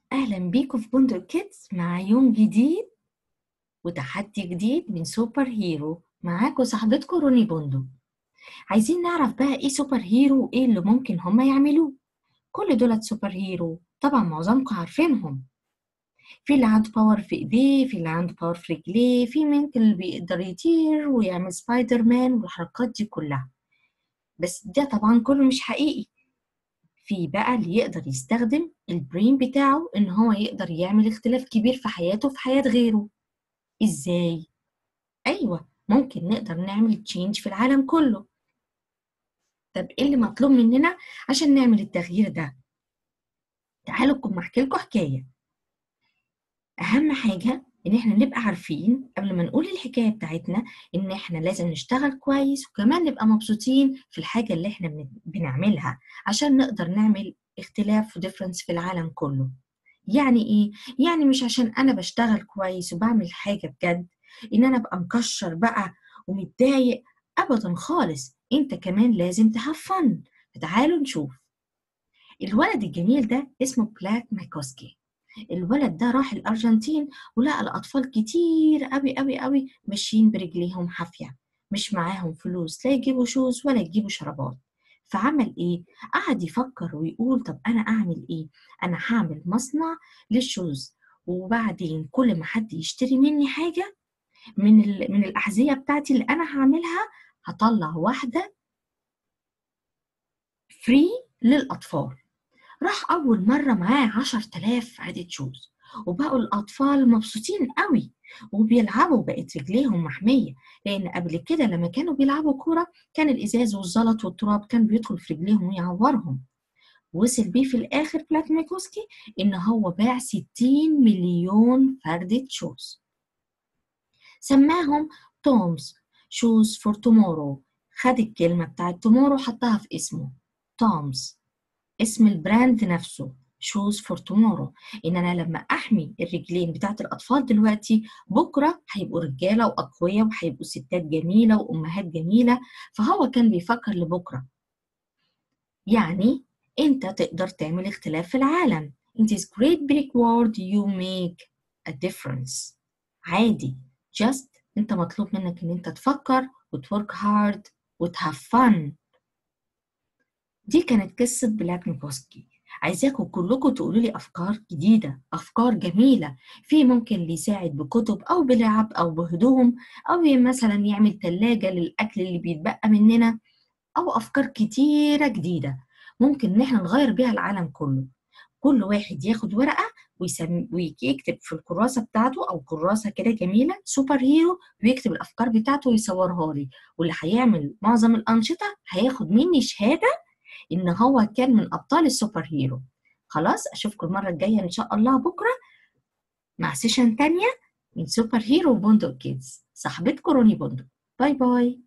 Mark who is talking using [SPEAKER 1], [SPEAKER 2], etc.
[SPEAKER 1] أهلا بيكم في بندق كيدز مع يوم جديد وتحدي جديد من سوبر هيرو معاكم صاحبتكم روني بندق عايزين نعرف بقى ايه سوبر هيرو وايه اللي ممكن هما يعملوه كل دولت سوبر هيرو طبعا معظمكم عارفينهم في اللي عنده باور في ايديه في اللي عنده باور في رجليه في ممكن اللي بيقدر يطير ويعمل سبايدر مان والحركات دي كلها بس ده طبعا كله مش حقيقي في بقى اللي يقدر يستخدم البرين بتاعه ان هو يقدر يعمل اختلاف كبير في حياته وفي حياة غيره ازاي ايوه ممكن نقدر نعمل تشينج في العالم كله طب ايه اللي مطلوب مننا عشان نعمل التغيير ده تعالوا كم احكي لكم حكايه اهم حاجه ان احنا نبقى عارفين قبل ما نقول الحكايه بتاعتنا ان احنا لازم نشتغل كويس وكمان نبقى مبسوطين في الحاجه اللي احنا بن- بنعملها عشان نقدر نعمل اختلاف وديفرنس في العالم كله يعني ايه يعني مش عشان انا بشتغل كويس وبعمل حاجه بجد ان انا ابقى مكشر بقى ومتضايق ابدا خالص انت كمان لازم تهفن فتعالوا نشوف الولد الجميل ده اسمه بلاك ماكوسكي الولد ده راح الأرجنتين ولقى الأطفال كتير أوي أوي أوي ماشيين برجليهم حافية مش معاهم فلوس لا يجيبوا شوز ولا يجيبوا شرابات فعمل إيه؟ قعد يفكر ويقول طب أنا أعمل إيه؟ أنا هعمل مصنع للشوز وبعدين كل ما حد يشتري مني حاجة من ال... من الأحذية بتاعتي اللي أنا هعملها هطلع واحدة فري للأطفال راح أول مرة معاه عشر تلاف عدة شوز وبقوا الأطفال مبسوطين قوي وبيلعبوا بقت رجليهم محمية لأن قبل كده لما كانوا بيلعبوا كورة كان الإزاز والزلط والتراب كان بيدخل في رجليهم ويعورهم وصل بيه في الآخر بلاك ميكوسكي إن هو باع 60 مليون فردة شوز سماهم تومز شوز فور تومورو خد الكلمة بتاعت تومورو حطها في اسمه تومز اسم البراند نفسه شوز فور تومورو ان انا لما احمي الرجلين بتاعت الاطفال دلوقتي بكره هيبقوا رجاله واقوياء وهيبقوا ستات جميله وامهات جميله فهو كان بيفكر لبكره يعني انت تقدر تعمل اختلاف في العالم in this great big world you make a difference عادي just انت مطلوب منك ان انت تفكر وتwork hard وتهاف fun دي كانت قصة بلاك ميكوسكي عايزاكم كلكم تقولوا لي أفكار جديدة أفكار جميلة في ممكن اللي يساعد بكتب أو بلعب أو بهدوم أو مثلا يعمل تلاجة للأكل اللي بيتبقى مننا أو أفكار كتيرة جديدة ممكن إن احنا نغير بيها العالم كله كل واحد ياخد ورقة ويسم... ويكتب في الكراسة بتاعته أو كراسة كده جميلة سوبر هيرو ويكتب الأفكار بتاعته ويصورها لي واللي هيعمل معظم الأنشطة هياخد مني شهادة ان هو كان من ابطال السوبر هيرو خلاص اشوفكم المره الجايه ان شاء الله بكره مع سيشن تانية من سوبر هيرو بندق كيدز صاحبتكم روني بندق باي باي